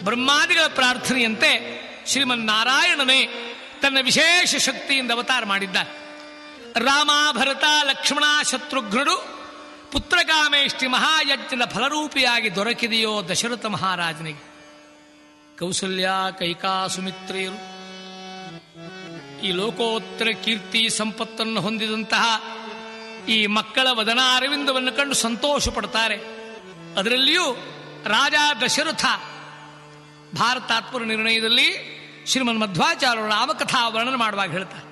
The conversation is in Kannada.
ಬ್ರಹ್ಮಾದಿಗಳ ಪ್ರಾರ್ಥನೆಯಂತೆ ಶ್ರೀಮನ್ನಾರಾಯಣನೇ ತನ್ನ ವಿಶೇಷ ಶಕ್ತಿಯಿಂದ ಅವತಾರ ಮಾಡಿದ್ದಾನೆ ರಾಮ ಭರತ ಲಕ್ಷ್ಮಣ ಶತ್ರುಘ್ನರು ಪುತ್ರಕಾಮೇಷ್ಟಿ ಮಹಾಯಜ್ಞದ ಫಲರೂಪಿಯಾಗಿ ದೊರಕಿದೆಯೋ ದಶರಥ ಮಹಾರಾಜನಿಗೆ ಕೌಸಲ್ಯ ಕೈಕಾ ಸುಮಿತ್ರೆಯರು ಈ ಲೋಕೋತ್ತರ ಕೀರ್ತಿ ಸಂಪತ್ತನ್ನು ಹೊಂದಿದಂತಹ ಈ ಮಕ್ಕಳ ವದನ ಅರವಿಂದವನ್ನು ಕಂಡು ಸಂತೋಷ ಪಡ್ತಾರೆ ಅದರಲ್ಲಿಯೂ ರಾಜ ದಶರಥ ಭಾರತಾತ್ಮರ ನಿರ್ಣಯದಲ್ಲಿ ಶ್ರೀಮನ್ ಮಧ್ವಾಚಾರ್ಯರು ರಾಮಕಥಾ ವರ್ಣನೆ ಮಾಡುವಾಗ ಹೇಳ್ತಾರೆ